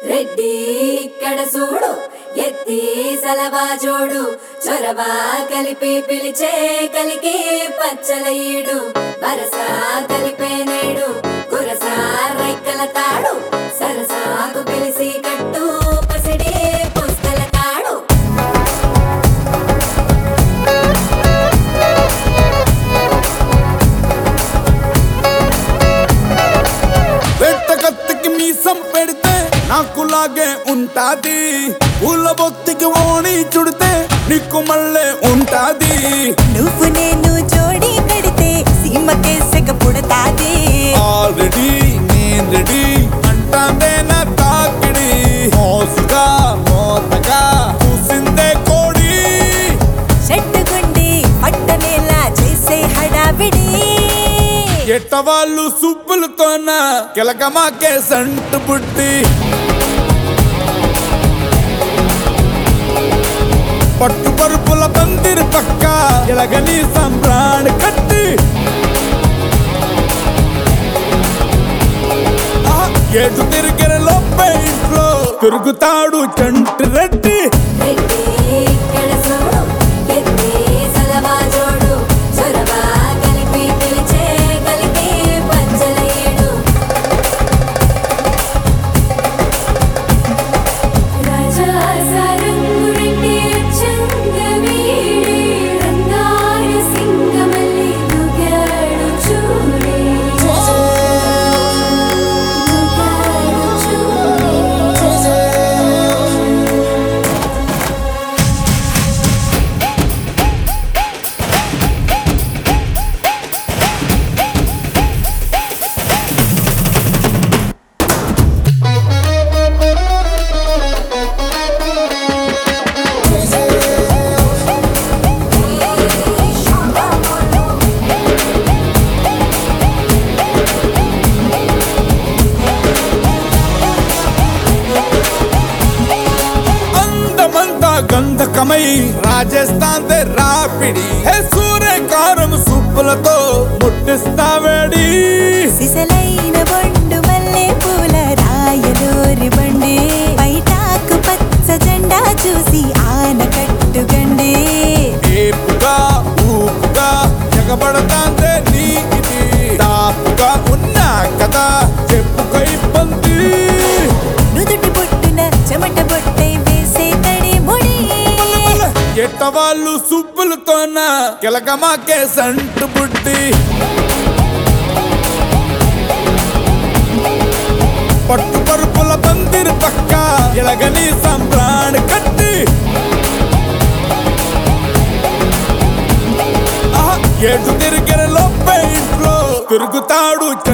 రెడ్డి ఇక్కడ చూడు ఎత్తి సలవా జోడు చొరవ కలిపి పిలిచే కలికి పచ్చల ఈడు వరస కలిపే నేడు కురస రైకల తాడు సరసాకు పిలిసి కట్టు పసిడి పుస్తల తాడు వెంట కత్తికి మీసం పెడితే నాకులాగే ఉంటాది పూల బొత్తికి ఓణి చుడితే నీకు మళ్ళీ ఉంటాది నువ్వు నేను జోడి కడితే సీమకే సెగ పుడతాది ఆల్రెడీ నేను రెడీ అంటాందే నా తాకిడి మోసుగా మోతగా చూసిందే కోడి షట్టుగుండి పట్టనేలా చేసే హడావిడి ఎట్ట వాళ్ళు సుబ్బులతోన కిలకమాకే సంటు పుట్టి పట్టు పరుపుల పందిరి పక్క ఇలగని సంబ్రాణి కట్టి ఆ, ఎటు తిరిగిన లోపే ఇంట్లో తిరుగుతాడు చంటి రెడ్డి రెడ్డి ఇక్కడ చూడు ఎత్తి సలవా జోడు చొరవ కలిపి పిలిచే కలికి పచ్చల ఈడు రాజా సారంగు రెడ్డి చంగవీడి రంగాయ సింగమల్లి దుగాడు చూడే దుగాడు చూడే అందమంతా గంధకమై రాజేస్తాందే రాపిడి హే సూర్యకారం సుప్పులతో ముట్టిస్తావేడి సిసలైన బండు మల్లె పూల రాయలూరి బండి బయటాకు పచ్చ జెండా చూసి ఆనకట్టు గండి ఏపుగా ఊపుగా ఎగబడతాందే నీ ఇది తాపుగా ఉన్నా కదా చెప్పుకో ఇబ్బంది నుదుటి బొట్టున చెమట బొట్టై వేసే తడి ముడి ఎట్ట వాళ్ళు సుబ్బులతోన కిలకమాకే సంటు బుడ్డి పట్టు పరుపుల పందిరి పక్క ఇలగని సంబ్రాణి కట్టి ఆహా, ఎటు తిరిగిన లోపే ఇంట్లో తిరుగుతాడు